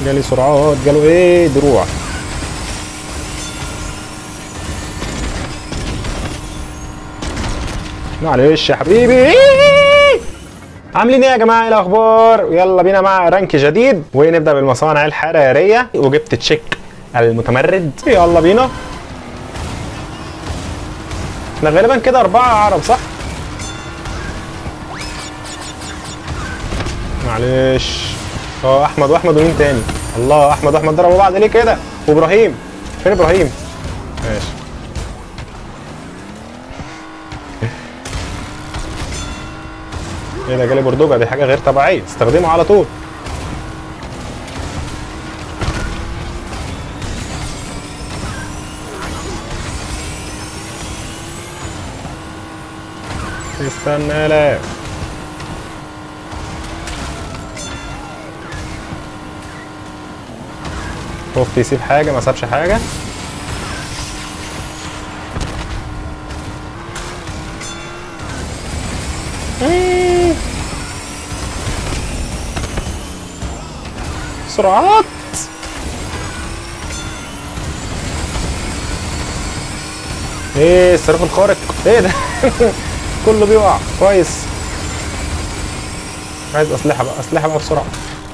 جالي سرعات جاله ايه دروع معلش يا حبيبي عاملين ايه يا جماعه ايه الاخبار يلا بينا مع رانك جديد ونبدا بالمصانع الحراريه وجبت تشيك المتمرد يلا بينا احنا غالبا كده اربعه عرب صح معلش اه احمد واحمد ومين تاني الله احمد واحمد ضربوا بعض ليه كده وابراهيم فين ابراهيم ماشي ايه ده جالي بردوجة دي حاجة غير طبيعية استخدمه على طول استنى لا خفت يسيب حاجة ما سابش حاجة سرعات ايه الصاروخ الخارق ايه ده كله بيقع كويس عايز اسلحه بقى اسلحه بقى بسرعه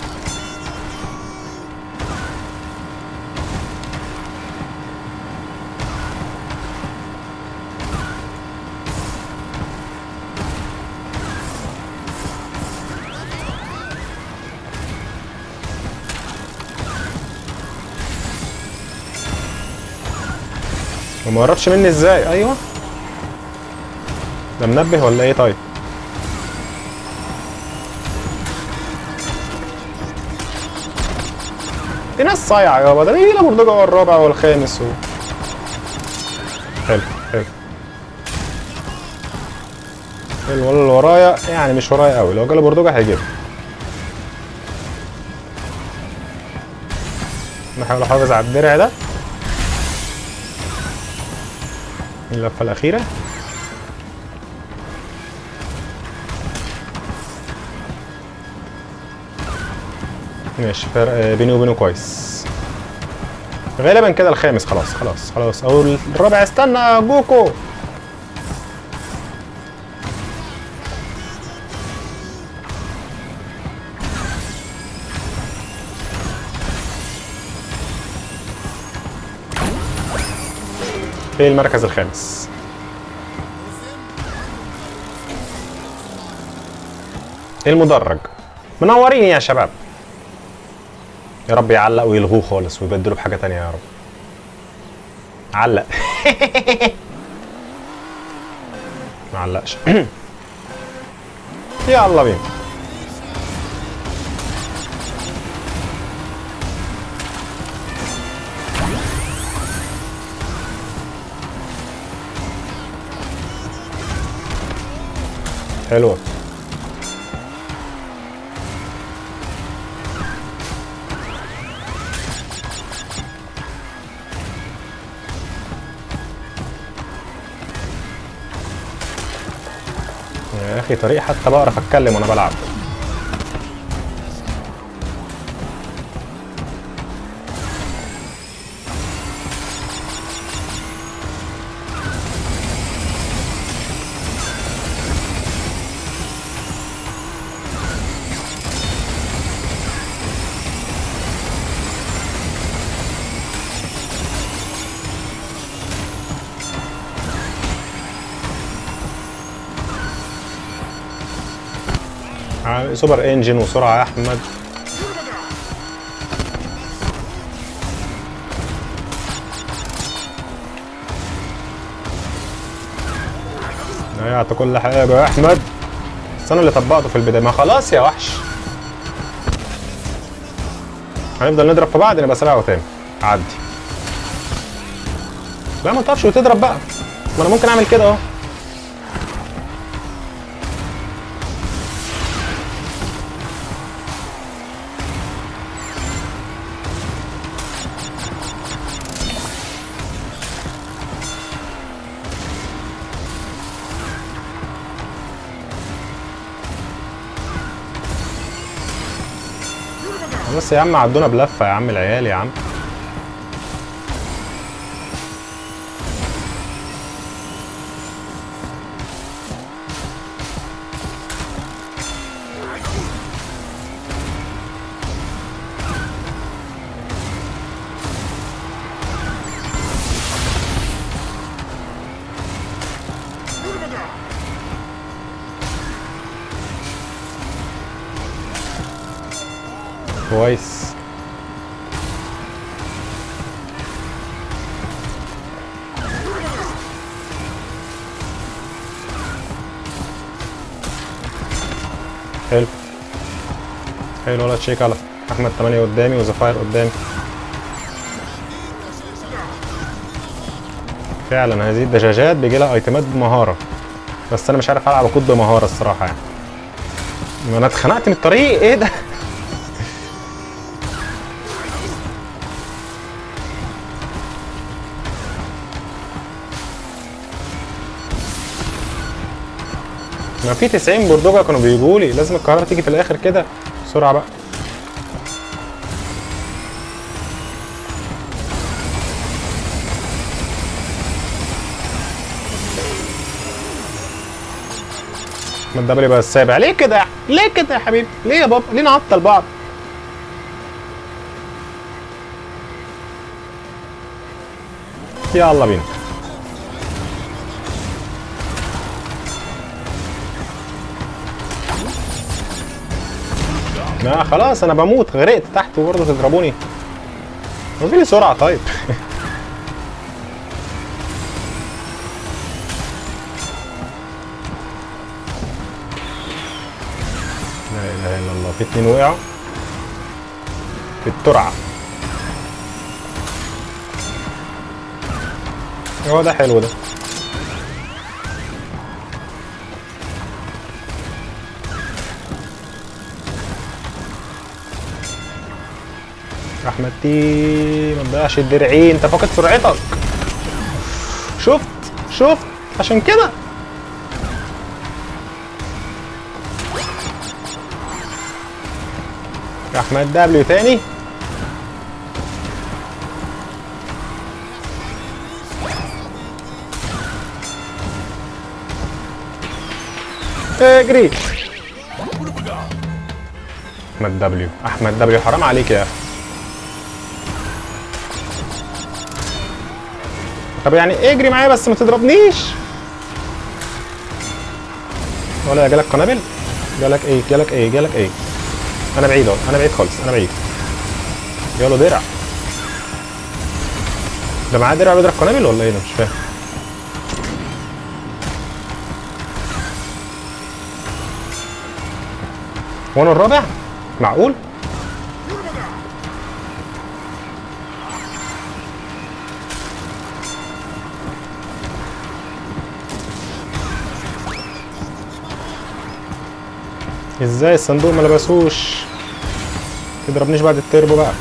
وما قربش مني ازاي ايوه ده منبه ولا ايه طيب دي ناس صايعه يابا ده مين بردوجة هو الرابع والخامس و... حلو حلو حلو ولا اللي ورايا يعني مش ورايا قوي لو جاله بردوجة هيجيبها نحاول احافظ على الدرع ده اللفة الأخيرة ماشي فرق بيني وبينه كويس غالبا كده الخامس خلاص خلاص خلاص او الرابع استنى جوكو في المركز الخامس المدرج منورين يا شباب يا رب يعلق ويلغوه خالص ويبدلوا بحاجه تانية يا رب علق ما علقش يلا بينا حلوة يا اخي طريق حتى بعرف اتكلم وانا بلعب سوبر انجن وسرعه يا احمد ضيعت كل حاجه يا احمد بس انا اللي طبقته في البدايه ما خلاص يا وحش هنفضل نضرب في بعض نبقى سريع تاني عدي لا ما تقفش وتضرب بقى ما انا ممكن اعمل كده اهو بس يا عم عدونا بلفه يا عم العيال يا عم كويس حلو حلو ولا تشيك على احمد 8 قدامي وزفاير قدامي فعلا هذه الدجاجات بيجي لها ايتمات بمهاره بس انا مش عارف العب اكود بمهاره الصراحه يعني ما انا اتخنقت من الطريق ايه ده ما في 90 بردوجة كانوا بيجوا لي لازم الكهرباء تيجي في الاخر كده بسرعه بقى ما الدبليو بقى السابع ليه كده يا ليه كده يا حبيبي ليه يا بابا ليه نعطل بعض يلا بينا لا خلاص انا بموت غرقت تحت وبرضه تضربوني قولي لي سرعه طيب لا اله الا الله في اتنين وقعوا في الترعه هو ده حلو ده احمد تي ما تضيعش الدرعين انت فاقد سرعتك شفت شفت عشان كده احمد دبليو تاني اجري احمد دبليو احمد دبليو حرام عليك يا اخي طب يعني اجري معايا بس ما تضربنيش ولا جالك قنابل جالك ايه جالك ايه جالك ايه انا بعيد اهو انا بعيد خالص انا بعيد جاله درع ده معاه درع بيضرب قنابل ولا ايه ده مش فاهم وانا الرابع معقول ازاي الصندوق ما لبسوش تضربنيش بعد التربو بقى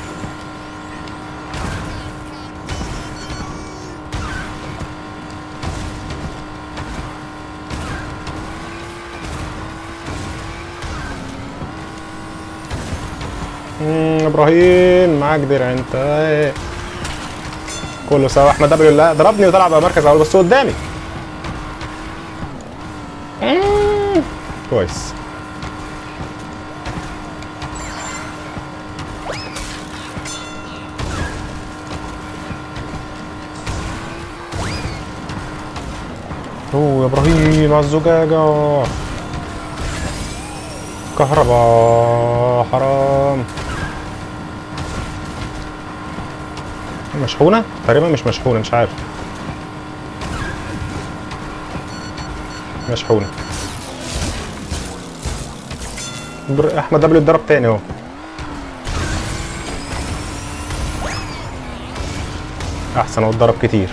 مم، ابراهيم معاك درع انت ايه كله سوا احمد دبليو لا ضربني وطلع بقى مركز اول بس قدامي مم، كويس اوه يا ابراهيم على الزجاجة كهرباء حرام مشحونة؟ تقريبا مش مشحونة مش عارف مشحونة بر- احمد دبليو اتضرب تاني اهو احسن هو اتضرب كتير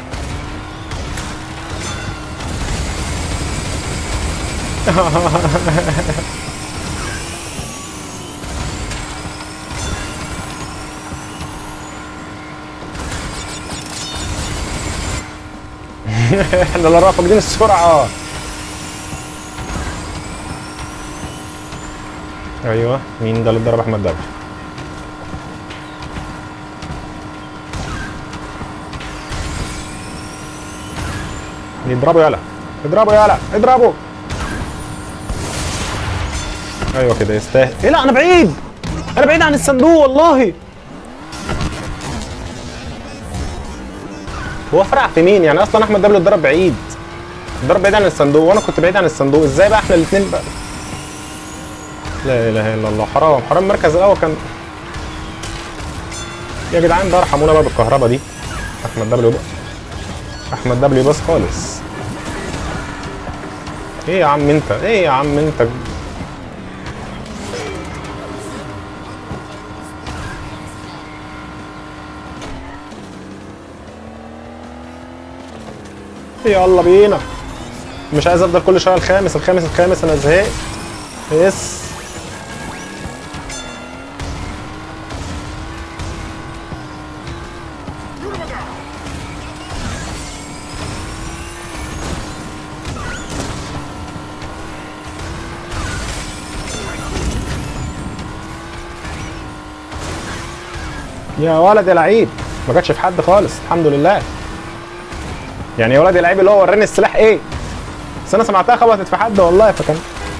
احنا اللي فاقدين السرعة ايوه مين ده اللي ضرب احمد دبليو يضربوا يلا اضربوا يلا اضربوا ايوه كده يستاهل ايه لا انا بعيد انا بعيد عن الصندوق والله هو فرق في مين يعني اصلا احمد دبليو اتضرب بعيد اتضرب بعيد عن الصندوق وانا كنت بعيد عن الصندوق ازاي بقى احنا الاثنين بقى لا اله الا الله حرام حرام المركز الاول كان يا جدعان بقى ارحمونا بقى بالكهرباء دي احمد دبليو بقى احمد دبليو بس خالص ايه يا عم انت ايه يا عم انت يلا بينا مش عايز افضل كل شويه الخامس الخامس الخامس انا زهقت يس يا ولد يا لعيب ما جاتش في حد خالص الحمد لله يعني يا ولد يا لعيب اللي هو وراني السلاح ايه بس انا سمعتها خبطت في حد والله فكان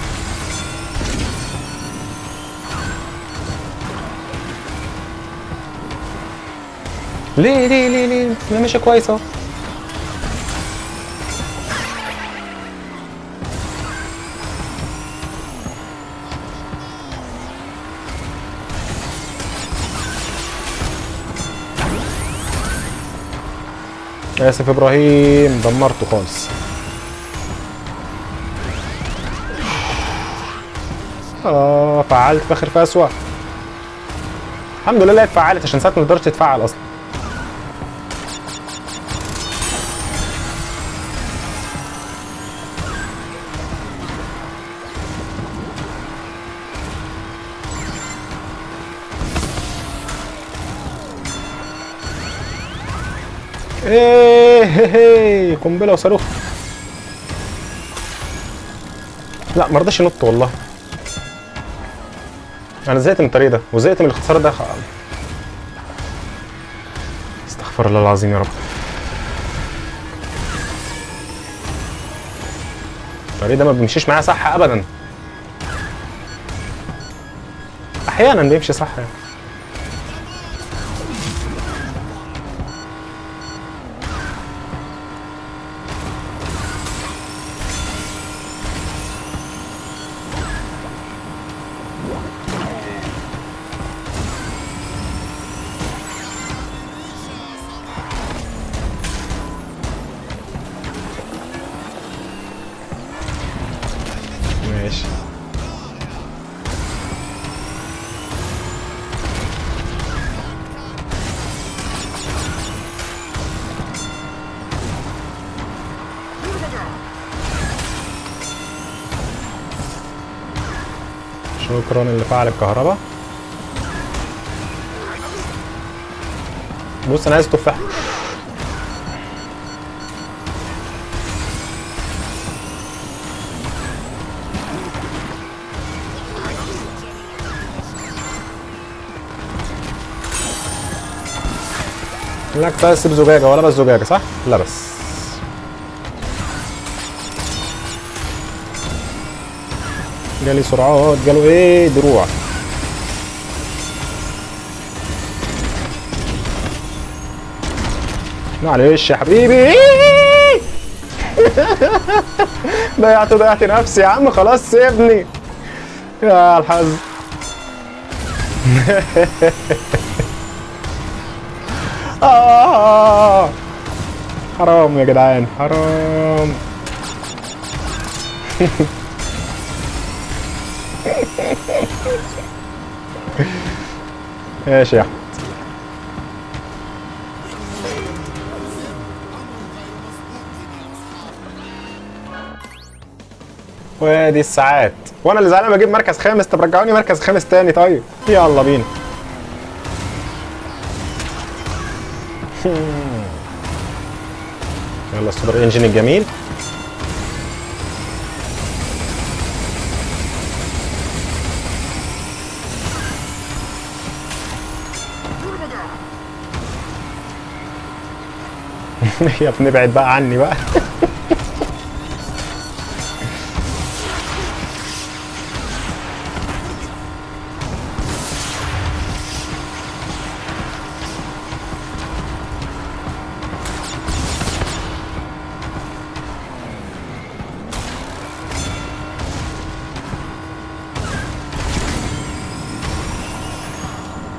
ليه ليه ليه ليه ما ماشي كويس اهو اسف ابراهيم دمرته خالص اه فعلت فاخر فاسوة الحمد لله اتفعلت عشان ساعات ما تقدرش تتفعل اصلا ايه هي هي قنبله وصاروخ لا ما رضاش ينط والله انا زهقت من الطريق ده وزهقت من الاختصار ده استغفر الله العظيم يا رب الطريق ده ما بيمشيش معايا صح ابدا احيانا بيمشي صح يعني ماشي شكرا اللي فعل الكهرباء بص انا عايز تفاح لك بس بزجاجة ولا بس زجاجة صح؟ لا بس جالي سرعات جاله ايه دروع معلش يا حبيبي ضيعت ضيعت نفسي يا عم خلاص سيبني يا الحظ آه حرام يا جدعان حرام ماشي يا احمد وادي الساعات وانا اللي زعلان بجيب مركز خامس طب رجعوني مركز خامس تاني طيب يلا بينا يلا السوبر انجن الجميل يا ابني ابعد بقى عني بقى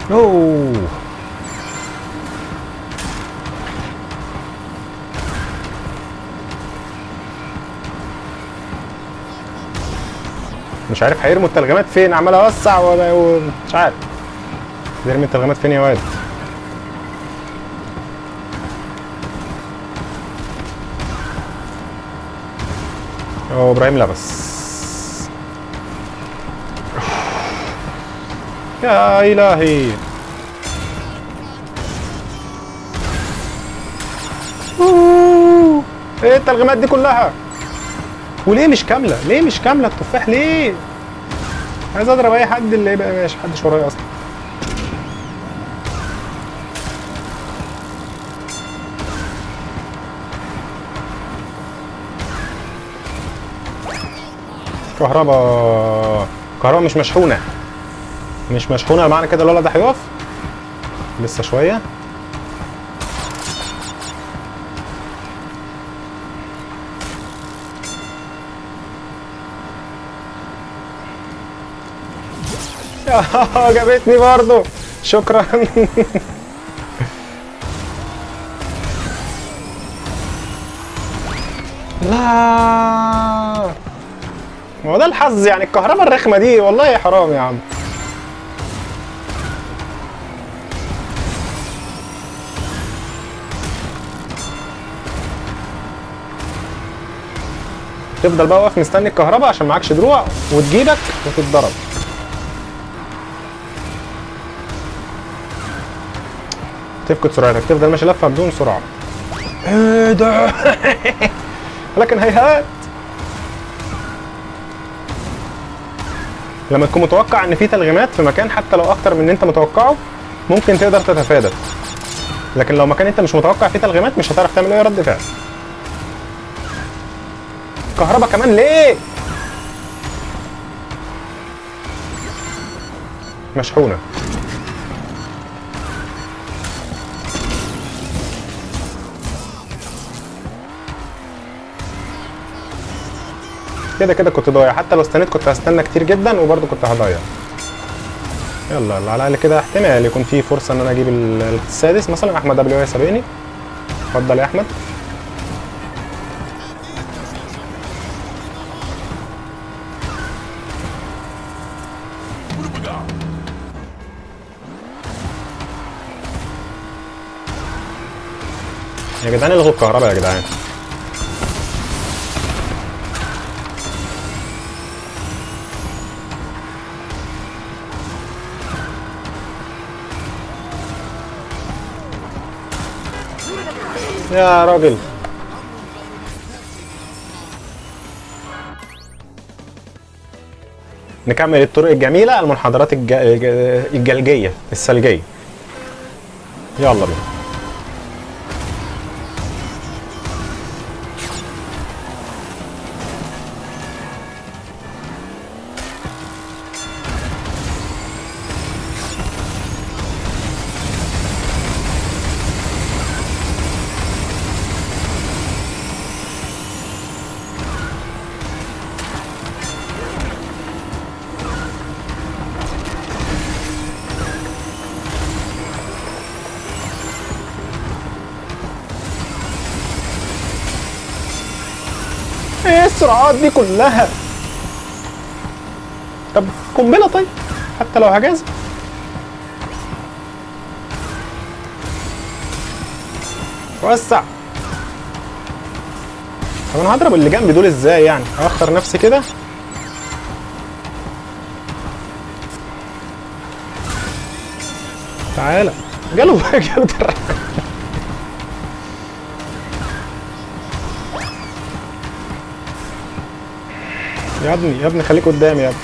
اوه مش عارف هيرموا التلغيمات فين عمال اوسع ولا مش عارف بيرمي التلغيمات فين يا واد هو ابراهيم لبس يا الهي أوه. ايه التلغيمات دي كلها وليه مش كامله ليه مش كامله التفاح ليه عايز اضرب اي حد اللي يبقى ماشي محدش ورايا اصلا كهرباء كهرباء مش مشحونه مش مشحونه معنى كده الولد ده هيقف لسه شويه جابتني برضو شكرا لا هو ده الحظ يعني الكهرباء الرخمه دي والله حرام يا عم تفضل بقى واقف مستني الكهرباء عشان معكش دروع وتجيبك وتتضرب تفقد سرعتك تفضل ماشي لفه بدون سرعه ايه ده لكن هيهات لما تكون متوقع ان في تلغيمات في مكان حتى لو اكتر من اللي انت متوقعه ممكن تقدر تتفادى لكن لو مكان انت مش متوقع فيه تلغيمات مش هتعرف تعمل اي رد فعل كهربا كمان ليه مشحونه كده كده كنت ضايع حتى لو استنيت كنت هستنى كتير جدا وبرضه كنت هضيع يلا يلا على الاقل كده احتمال يكون في فرصه ان انا اجيب ال- السادس مثلا احمد دبليو يسابقني اتفضل يا احمد يا جدعان الغوا الكهرباء يا جدعان يا راجل نكمل الطرق الجميلة المنحدرات الج... الجلجية الثلجية يلا بينا ايه السرعات دي كلها طب قنبله طيب حتى لو هجاز وسع طب انا هضرب اللي جنبي دول ازاي يعني اخر نفسي كده تعالى جاله جاله ترى يا ابني يا ابني خليك قدامي يا ابني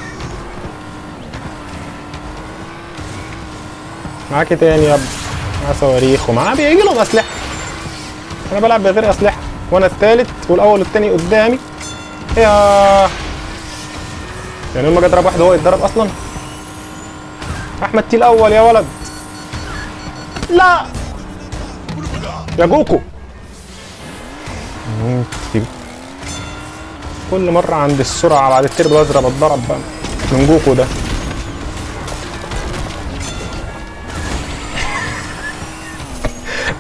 معاك إيه تاني يا ابني معاه صواريخ ومعاه بيجي لهم اسلحه انا بلعب بغير اسلحه وانا التالت والاول والتاني قدامي يا يعني لما اجي اضرب واحد هو يتضرب اصلا احمد تي الاول يا ولد لا يا جوكو مم، كل مرة عند السرعة بعد التربو الأزرق بتضرب بقى من جوكو ده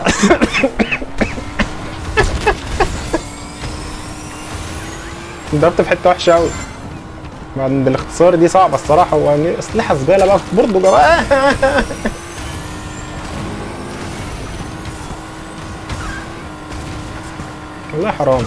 ضربت في حته وحشه قوي بعد الاختصار دي صعبه الصراحه هو اسلحه زباله بقى برضه جوا والله حرام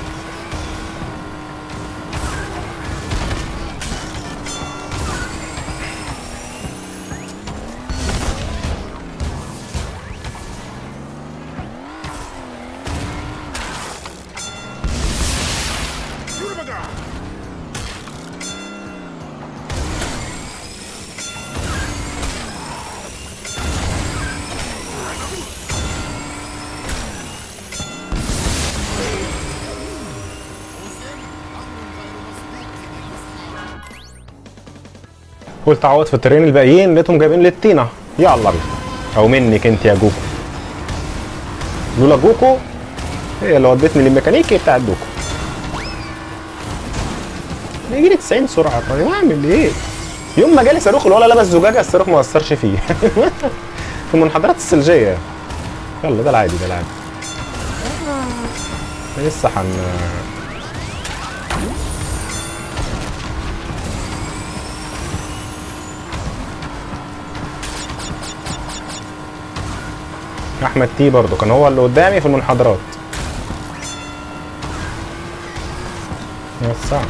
قلت اعوض في الترين الباقيين لقيتهم جايبين لي الطينه يلا بينا او منك انت يا جوكو لولا جوكو هي اللي ودتني للميكانيكي بتاع جوكو يجي لي 90 سرعه طيب اعمل ايه؟ يوم ما جالي صاروخ الولا لبس زجاجه الصاروخ ما اثرش فيه في المنحدرات الثلجيه يلا ده العادي ده العادي لسه حن احمد تي برضو كان هو اللي قدامي في المنحدرات يا الساعة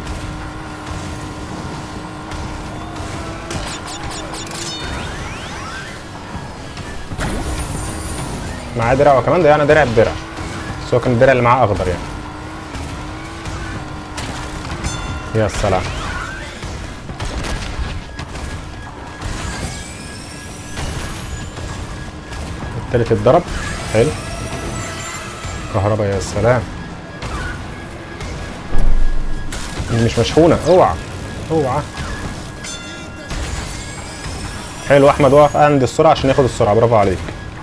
معاه درع وكمان ده يعني درع بدرع بس هو كان الدرع اللي معاه اخضر يعني يا سلام التالت اتضرب حلو كهرباء يا سلام دي مش مشحونة اوعى اوعى حلو احمد وقف عند السرعة عشان ياخد السرعة برافو عليك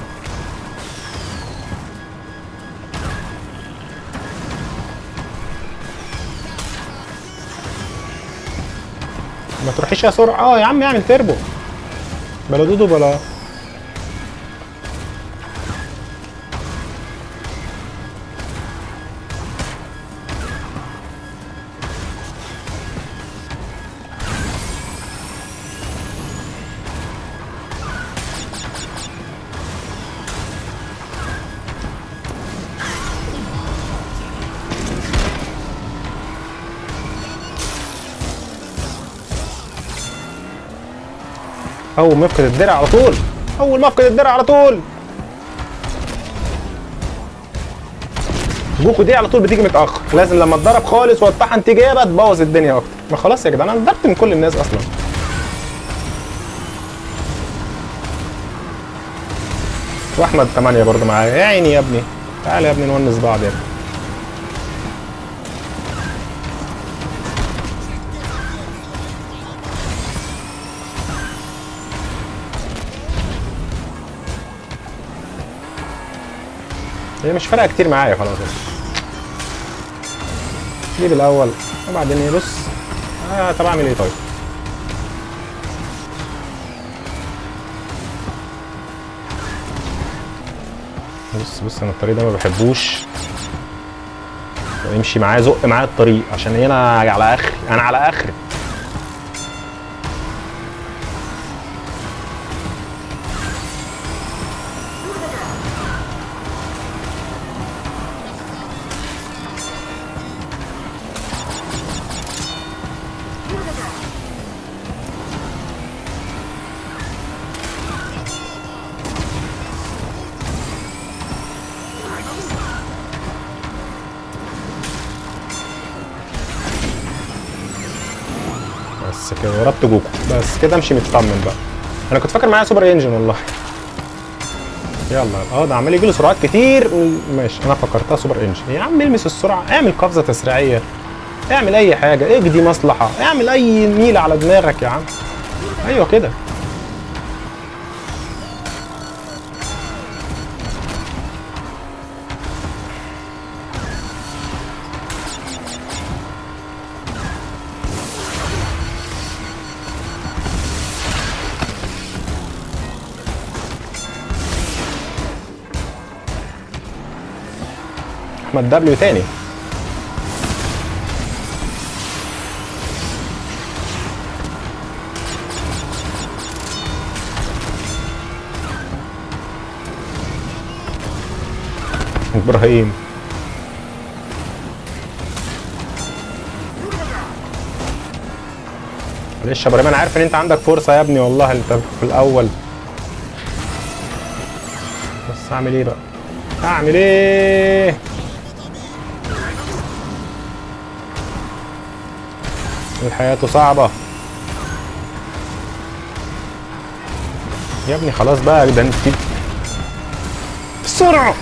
ما تروحيش يا سرعة اه يا عم اعمل تربو بلا دودو بلا اول ما يفقد الدرع على طول اول ما يفقد الدرع على طول جوكو دي على طول بتيجي متاخر لازم لما تضرب خالص وتطحن تيجي بقى تبوظ الدنيا اكتر ما خلاص يا جدعان انا ضربت من كل الناس اصلا واحمد 8 برضه معايا يا عيني يا ابني تعالى يا ابني نونس بعض يا ابني هي مش فارقه كتير معايا خلاص جيب الاول وبعدين ايه بص آه طب اعمل ايه طيب بص بص انا الطريق ده ما بحبوش امشي معاه زق معاه الطريق عشان ايه انا على اخري انا على اخري بس كده ضربت جوكو بس كده امشي مطمن بقى انا كنت فاكر معايا سوبر انجن والله يلا اه ده عمال يجي له سرعات كتير ماشي انا فكرتها سوبر انجن يا عم المس السرعه اعمل قفزه تسريعيه اعمل اي حاجه اجدي مصلحه اعمل اي نيله على دماغك يا عم ايوه كده احمد دبليو تاني ابراهيم معلش يا ابراهيم انا عارف ان انت عندك فرصه يا ابني والله انت في الاول بس اعمل ايه بقى اعمل ايه الحياة صعبة يا ابني خلاص بقى ده انت بسرعة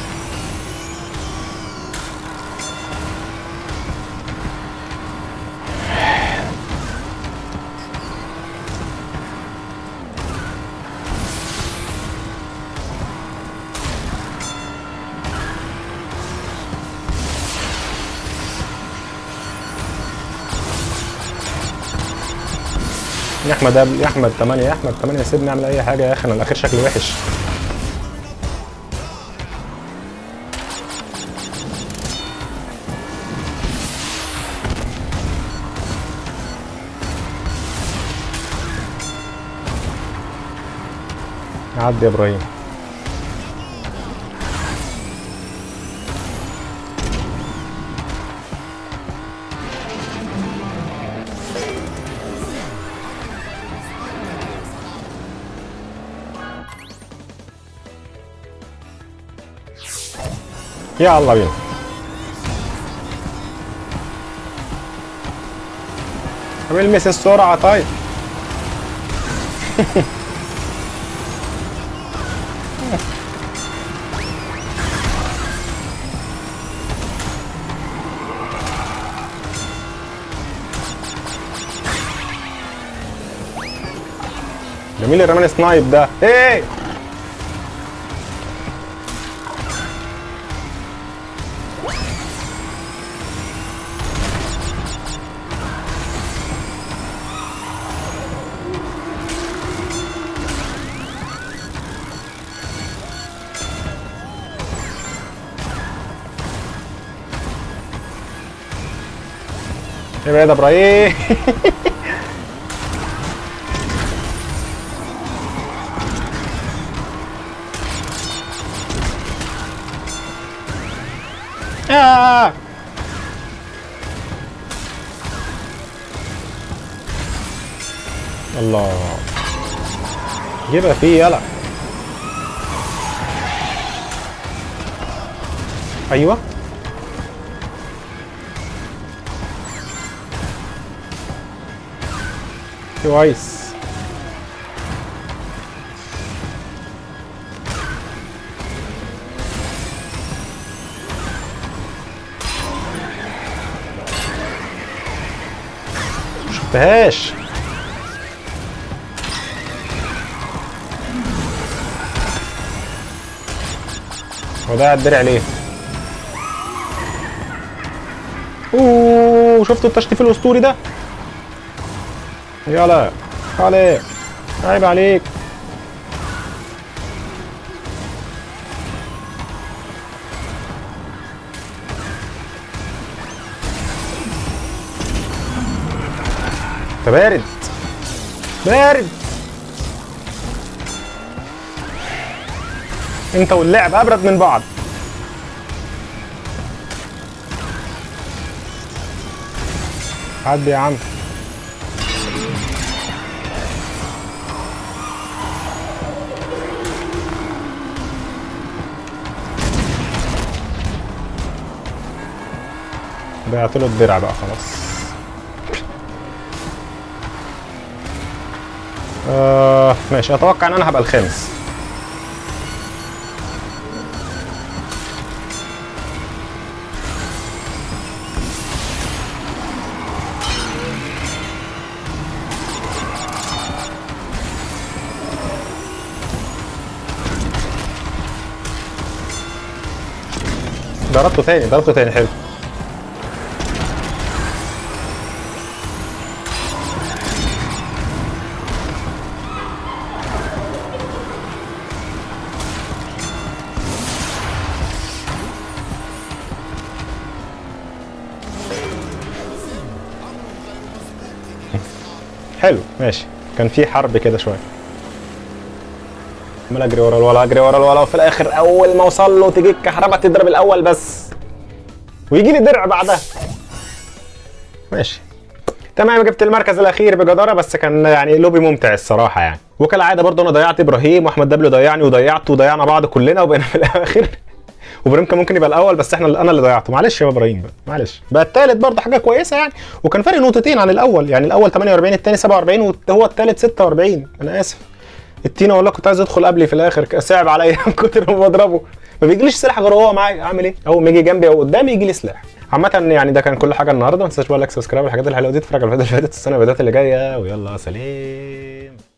يا احمد قبل يا احمد 8 يا احمد 8 سيبني اعمل اي حاجه يا اخي انا الاخير شكلي وحش عدي يا ابراهيم يلا بينا طب المس السرعة طيب جميل الرمان سنايب ده ايه ابعد يا ابراهيم آه. الله جيبها فيه يلا ايوه كويس شفتهاش هو ده الدرع ليه اوه شفتوا التشطيف الاسطوري ده يلا عليك عيب عليك انت بارد بارد انت واللعب ابرد من بعض عدي يا عم بعت له الدرع بقى خلاص آه ماشي اتوقع ان انا هبقى الخامس ضربته تاني ضربته تاني حلو حلو ماشي كان في حرب كده شويه عمال اجري ورا الولا اجري ورا الولا وفي الاخر اول ما اوصل له تيجي الكهرباء تضرب الاول بس ويجي لي درع بعدها ماشي تمام جبت المركز الاخير بجداره بس كان يعني لوبي ممتع الصراحه يعني وكالعاده برضه انا ضيعت ابراهيم واحمد دبلو ضيعني وضيعته وضيعنا بعض كلنا وبقينا في الاخر وابراهيم كان ممكن يبقى الاول بس احنا انا اللي ضيعته معلش يا ابراهيم بقى معلش بقى الثالث برضه حاجه كويسه يعني وكان فرق نقطتين عن الاول يعني الاول 48 الثاني 47 وهو الثالث 46 انا اسف التينا والله كنت عايز ادخل قبلي في الاخر صعب عليا من كتر ما بضربه ما بيجيليش سلاح غير هو معايا اعمل ايه اول ما يجي جنبي او قدامي يجي لي سلاح عامة يعني ده كان كل حاجة النهارده ما تنساش بقى لايك سبسكرايب والحاجات الحلوة دي اتفرج على الفيديو اللي فاتت السنة الفيديوهات اللي جاية ويلا سلام